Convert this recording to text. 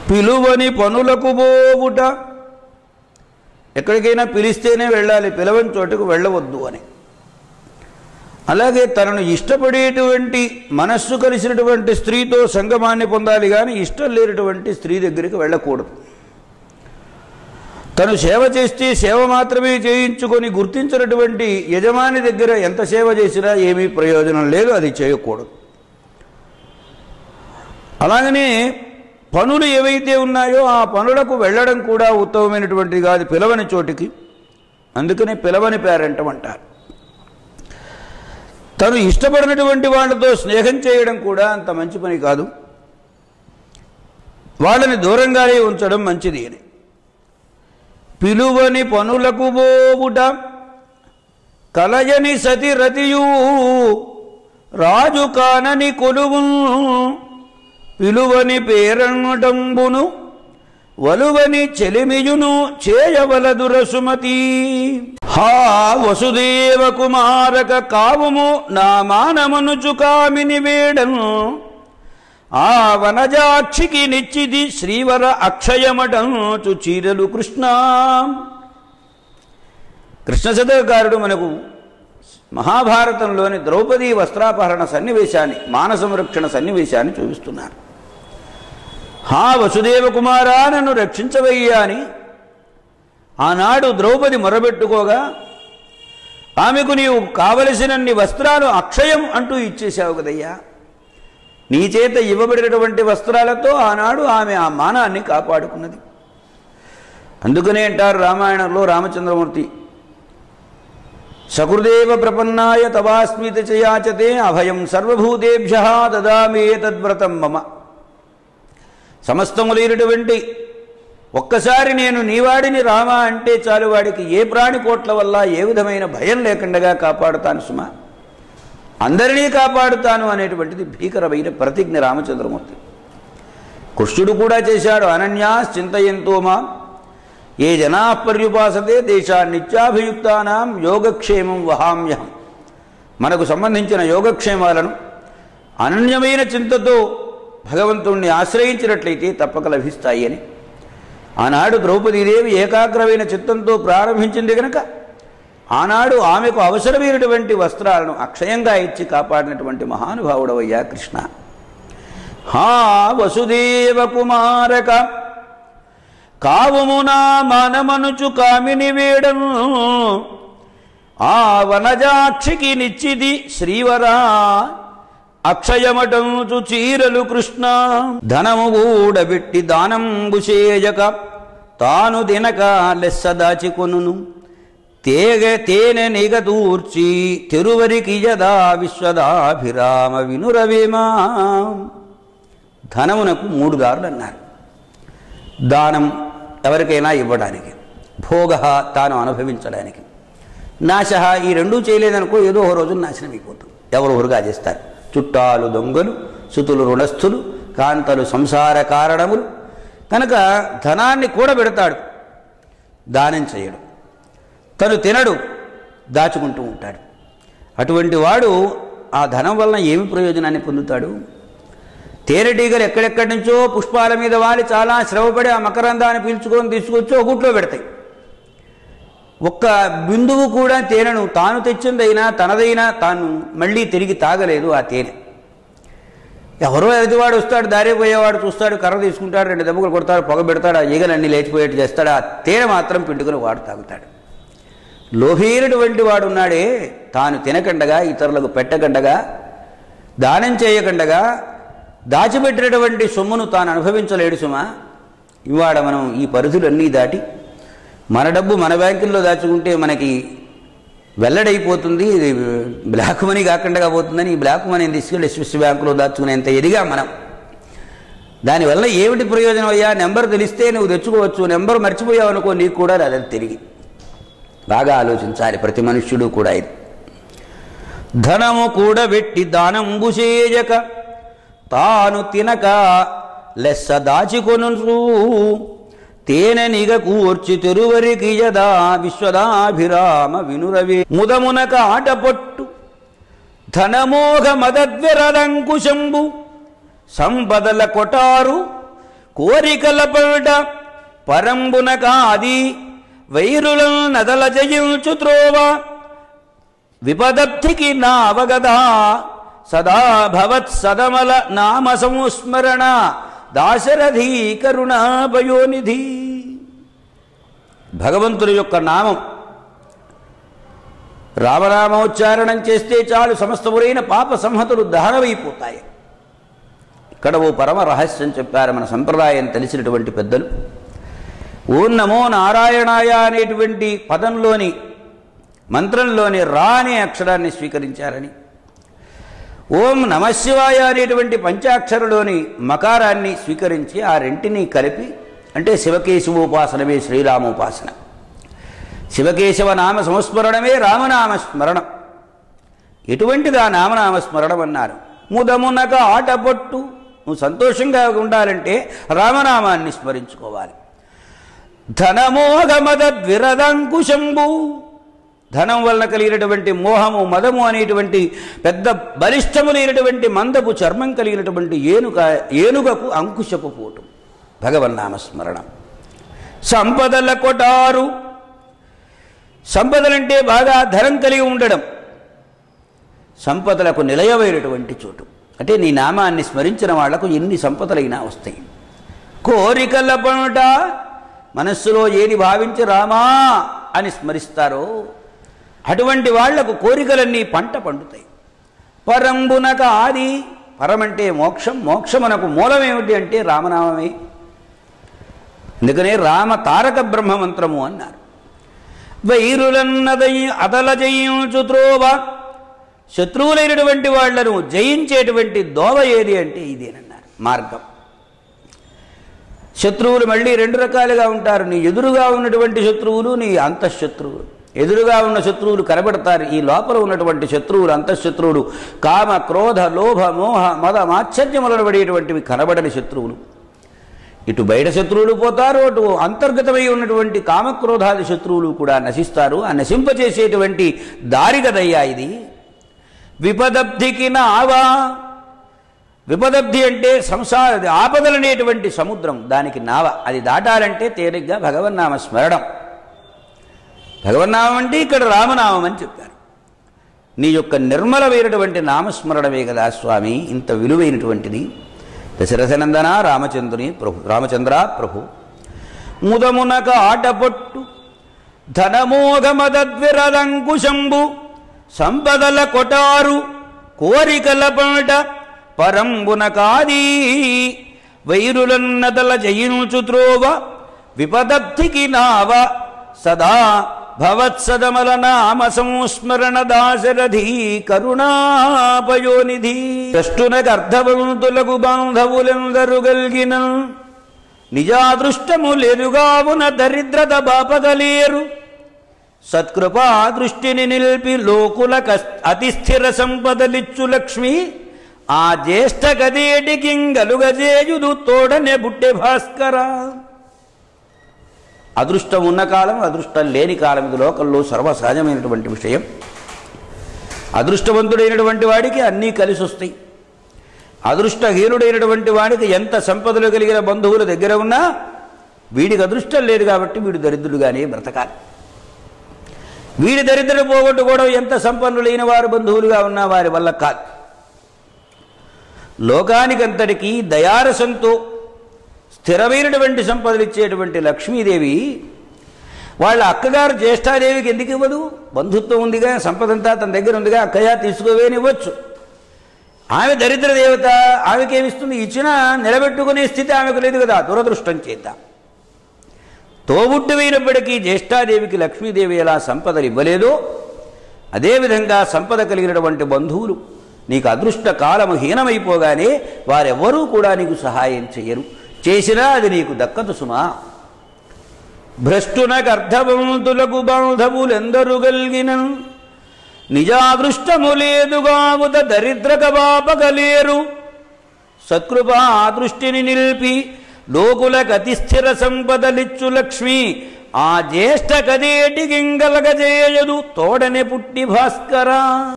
పిలువని పనులకు పోవుట ఎక్కడికైనా పిలిస్తేనే వెళ్ళాలి పిలవని చోటుకు వెళ్ళవద్దు అని అలాగే తనను ఇష్టపడేటువంటి మనస్సు కలిసినటువంటి స్త్రీతో సంగమాన్ని పొందాలి కానీ ఇష్టం లేనటువంటి స్త్రీ దగ్గరికి వెళ్ళకూడదు తను సేవ చేస్తే సేవ మాత్రమే చేయించుకొని గుర్తించినటువంటి యజమాని దగ్గర ఎంత సేవ చేసినా ఏమీ ప్రయోజనం లేదు అది చేయకూడదు అలాగనే పనులు ఏవైతే ఉన్నాయో ఆ పనులకు వెళ్ళడం కూడా ఉత్తమమైనటువంటిది కాదు పిలవని చోటికి అందుకనే పిలవని పేరంటం అంటారు తను ఇష్టపడినటువంటి వాళ్ళతో స్నేహం చేయడం కూడా అంత మంచి పని కాదు వాళ్ళని దూరంగానే ఉంచడం మంచిది అని పిలువని పనులకు పోవుట కలయని సతి రతియు రాజు కానని కొలువు పిలువని పేరంటంబును వలువని చెలిమియును చేయవలదు రసుమతి హా వసుదేవ కుమారక కావుము నా మానమనుచు కామిని వేడను ఆ వనజాక్షికి నిచ్చిది శ్రీవర అక్షయమటంచు చీరలు కృష్ణ కృష్ణ శతకారుడు మనకు మహాభారతంలోని ద్రౌపదీ వస్త్రాపహరణ సన్నివేశాన్ని మానసంరక్షణ సన్నివేశాన్ని చూపిస్తున్నారు హా వసుదేవ కుమారా నన్ను రక్షించవయ్యా అని ఆనాడు ద్రౌపది మొరబెట్టుకోగా ఆమెకు నీవు కావలసినన్ని వస్త్రాలు అక్షయం అంటూ ఇచ్చేశావు కదయ్యా నీ చేత ఇవ్వబడినటువంటి వస్త్రాలతో ఆనాడు ఆమె ఆ మానాన్ని కాపాడుకున్నది అందుకనే అంటారు రామాయణంలో రామచంద్రమూర్తి సకృదేవ ప్రపన్నాయ తవాస్మిత చయాచతే అభయం సర్వభూతేభ్య దదామి తద్వ్రతం మమ సమస్తము లేనటువంటి ఒక్కసారి నేను నీవాడిని రామ అంటే చాలు వాడికి ఏ ప్రాణికోట్ల వల్ల ఏ విధమైన భయం లేకుండా కాపాడుతాను సుమా అందరినీ కాపాడుతాను అనేటువంటిది భీకరమైన ప్రతిజ్ఞ రామచంద్రమూర్తి కృష్ణుడు కూడా చేశాడు అనన్యా చింతయంతో మా ఏ జనా పర్యుపాసతే దేశాన్నిత్యాభియుక్తానాం యోగక్షేమం వహామ్యహం మనకు సంబంధించిన యోగక్షేమాలను అనన్యమైన చింతతో భగవంతుణ్ణి ఆశ్రయించినట్లయితే తప్పక లభిస్తాయి అని ఆనాడు ద్రౌపదీదేవి ఏకాగ్రమైన చిత్తంతో ప్రారంభించింది కనుక ఆనాడు ఆమెకు అవసరమైనటువంటి వస్త్రాలను అక్షయంగా ఇచ్చి కాపాడినటువంటి మహానుభావుడవయ్యా కృష్ణ హా వసుదేవ కుమారక కావుమునా మనమనుచు కామిని వేడను ఆ వనజాక్షికి నిచ్చిది శ్రీవరా అక్షయమటంచు చీరలు కృష్ణ ధనము కూడబెట్టి దానంబు చేయక తాను దినక లెస్స దాచికొనును తేగ తేనె నిగదూర్చి తెరువరికి యదా విశ్వదాభిరామ వినురవేమా ధనమునకు మూడు దారులు అన్నారు దానం ఎవరికైనా ఇవ్వడానికి భోగ తాను అనుభవించడానికి నాశ ఈ రెండూ చేయలేదనుకో ఏదో ఒక రోజు నాశనం అయిపోతుంది ఎవరు ఊరుగా చేస్తారు చుట్టాలు దొంగలు సుతులు రుణస్థులు కాంతలు సంసార కారణములు కనుక ధనాన్ని కూడబెడతాడు దానం చేయడు తను తినడు దాచుకుంటూ ఉంటాడు అటువంటి వాడు ఆ ధనం వలన ఏమి ప్రయోజనాన్ని పొందుతాడు తేనెటీగలు ఎక్కడెక్కడి నుంచో పుష్పాల మీద వాలి చాలా శ్రమపడి ఆ మకరందాన్ని పీల్చుకొని తీసుకొచ్చి ఒక గుట్లో పెడతాయి ఒక్క బిందువు కూడా తేనెను తాను తెచ్చిందైనా తనదైనా తాను మళ్ళీ తిరిగి తాగలేదు ఆ తేనె ఎవరో ఎదుటివాడు వస్తాడు దారి పోయేవాడు చూస్తాడు కర్ర తీసుకుంటాడు రెండు దెబ్బలు కొడతాడు పొగ పెడతాడు ఆ ఈగలన్నీ లేచిపోయేట్టు చేస్తాడు ఆ తేనె మాత్రం పిండుకొని వాడు తాగుతాడు లోభీనటువంటి వాడు ఉన్నాడే తాను తినకండగా ఇతరులకు పెట్టకండగా దానం చేయకండగా దాచిపెట్టినటువంటి సొమ్మును తాను అనుభవించలేడు సుమా ఇవాడ మనం ఈ పరిధులన్నీ దాటి మన డబ్బు మన బ్యాంకుల్లో దాచుకుంటే మనకి వెల్లడైపోతుంది ఇది బ్లాక్ మనీ కాకుండా పోతుందని ఈ బ్లాక్ మనీని తీసుకెళ్ళి స్విస్ బ్యాంకులో దాచుకునేంత ఎదిగా మనం దానివల్ల ఏమిటి ప్రయోజనం అయ్యా నెంబర్ తెలిస్తే నువ్వు తెచ్చుకోవచ్చు నెంబర్ మర్చిపోయావు అనుకో నీకు కూడా రాదు తిరిగి బాగా ఆలోచించాలి ప్రతి మనుష్యుడు కూడా ఇది ధనము కూడబెట్టి దానంబు చేయక తాను తినక లెస్స దాచికొను తేనె నిగ కూర్చి తెరువరికి యదా విశ్వదాభిరామ వినురవే ముదమునక ఆటపట్టు ధనమోఘ మదద్వెరలంకుశంబు సంపదల కొటారు కోరికల పవిట పరంబున కాది వైరుల నదల జయించు త్రోవ విపదప్తికి నావగదా సదా భవత్ సదమల నామ సంస్మరణ దాశరథీ కరుణాభయోనిధి భగవంతుని యొక్క నామం రామనామోచ్చారణం చేస్తే చాలు సమస్తమురైన పాప సంహతులు దహనమైపోతాయి ఇక్కడ ఓ పరమ రహస్యం చెప్పారు మన సంప్రదాయం తెలిసినటువంటి పెద్దలు ఓం నమో నారాయణాయ అనేటువంటి పదంలోని మంత్రంలోని రా అనే అక్షరాన్ని స్వీకరించారని ఓం నమశివాయ అనేటువంటి పంచాక్షరలోని మకారాన్ని స్వీకరించి ఆ రెంటిని కలిపి అంటే శివకేశవోపాసనమే శ్రీరామోపాసన శివకేశవ నామ సంస్మరణమే రామనామ స్మరణం ఎటువంటిది ఆ నామనామ స్మరణం అన్నారు ముదమునక ఆటపట్టు నువ్వు సంతోషంగా ఉండాలంటే రామనామాన్ని స్మరించుకోవాలి ధనమోహమద ద్విరదంకుశంబు ధనం వలన కలిగినటువంటి మోహము మదము అనేటువంటి పెద్ద బలిష్టము లేనటువంటి మందపు చర్మం కలిగినటువంటి ఏనుక ఏనుగకు అంకుశపు పోటు భగవన్నామస్మరణం సంపదల కొటారు సంపదలంటే బాగా ధనం కలిగి ఉండడం సంపదలకు నిలయమైనటువంటి చోటు అంటే నీ నామాన్ని స్మరించిన వాళ్లకు ఎన్ని సంపదలైనా వస్తాయి కోరికల పనుట మనస్సులో ఏది భావించి రామా అని స్మరిస్తారో అటువంటి వాళ్లకు కోరికలన్నీ పంట పండుతాయి పరంబునక ఆది పరమంటే మోక్షం మోక్షమునకు మూలమేమిటి అంటే రామనామమే అందుకనే రామ తారక బ్రహ్మ మంత్రము అన్నారు వైరులన్నదై అదల జయించు త్రోవ శత్రువులైనటువంటి వాళ్లను జయించేటువంటి దోవ ఏది అంటే ఇదేనన్నారు మార్గం శత్రువులు మళ్ళీ రెండు రకాలుగా ఉంటారు నీ ఎదురుగా ఉన్నటువంటి శత్రువులు నీ అంతఃశత్రువులు ఎదురుగా ఉన్న శత్రువులు కనబడతారు ఈ లోపల ఉన్నటువంటి శత్రువులు అంతఃశత్రువులు కామ క్రోధ లోభ మోహ మద మాత్సర్యములను పడేటువంటివి కనబడని శత్రువులు ఇటు బయట శత్రువులు పోతారు అటు అంతర్గతమై ఉన్నటువంటి కామక్రోధాది శత్రువులు కూడా నశిస్తారు ఆ నశింపచేసేటువంటి దారి కదయ్యా ఇది విపదబ్ధికి నావా విపదబ్ధి అంటే సంసార ఆపదలనేటువంటి సముద్రం దానికి నావ అది దాటాలంటే తేలిగ్గా భగవన్నామ స్మరణం భగవన్నామం అంటే ఇక్కడ రామనామం అని చెప్పారు నీ యొక్క నిర్మలమైనటువంటి నామస్మరణమే కదా స్వామి ఇంత విలువైనటువంటిది దశరథనందన రామచంద్రుని ప్రభు రామచంద్ర ప్రభు ముదమునక ఆటపొట్టు ధనమోఘమదద్విరదంకుశంబు సంపదల కొటారు కోరికల పంట పరంబున కాదీ వైరులన్నదల జయించు త్రోవ విపదబ్ధికి నావ సదా భవత్సదమల నామ సంస్మరణ దాశరథీ కరుణాపయోనిధి ద్రష్టునకు అర్ధవంతులకు బాంధవులెందరు గల్గిన నిజాదృష్టములెరుగావున దరిద్రత బాపదలేరు సత్కృపా దృష్టిని నిలిపి లోకుల అతి స్థిర సంపదలిచ్చు లక్ష్మి ఆ జ్యేష్ఠ గదేటికి గలుగజేయుదు తోడనే బుట్టె భాస్కర అదృష్టం ఉన్న కాలం అదృష్టం లేని కాలం ఇది లోకంలో సర్వసహజమైనటువంటి విషయం అదృష్టవంతుడైనటువంటి వాడికి అన్నీ కలిసి వస్తాయి అదృష్టహీనుడైనటువంటి వాడికి ఎంత సంపదలు కలిగిన బంధువుల దగ్గర ఉన్నా వీడికి అదృష్టం లేదు కాబట్టి వీడు దరిద్రుడుగానే బ్రతకాలి వీడి దరిద్రుడు పోగొట్టుకోవడం ఎంత సంపన్నులైన వారు బంధువులుగా ఉన్నా వారి వల్ల కాదు లోకానికంతటికీ దయారసంతో స్థిరమైనటువంటి సంపదలు ఇచ్చేటువంటి లక్ష్మీదేవి వాళ్ళ అక్కగారు జ్యేష్ఠాదేవికి ఎందుకు ఇవ్వదు బంధుత్వం ఉందిగా సంపదంతా తన దగ్గర ఉందిగా అక్కయ్య తీసుకోవేనివ్వచ్చు ఆమె దరిద్ర దేవత ఆమెకేమిస్తుంది ఇచ్చినా నిలబెట్టుకునే స్థితి ఆమెకు లేదు కదా దురదృష్టం చేద్దాం తోబుట్టువైనప్పటికీ జ్యేష్ఠాదేవికి లక్ష్మీదేవి ఎలా సంపదలు ఇవ్వలేదో అదేవిధంగా సంపద కలిగినటువంటి బంధువులు నీకు అదృష్ట కాలము హీనమైపోగానే వారెవ్వరూ కూడా నీకు సహాయం చేయరు చేసినా అది నీకు దక్కదు సుమా భ్రష్టునకు అర్ధవంతులకు బాంధవులెందరు గల్గిన నిజాదృష్టము లేదుగావుత దరిద్రక బాపగలేరు సత్కృపా దృష్టిని నిలిపి లోకులకు అతి స్థిర సంపదలిచ్చు లక్ష్మి ఆ జ్యేష్ఠ కదేటి గింగలగజేయదు తోడనే పుట్టి భాస్కరా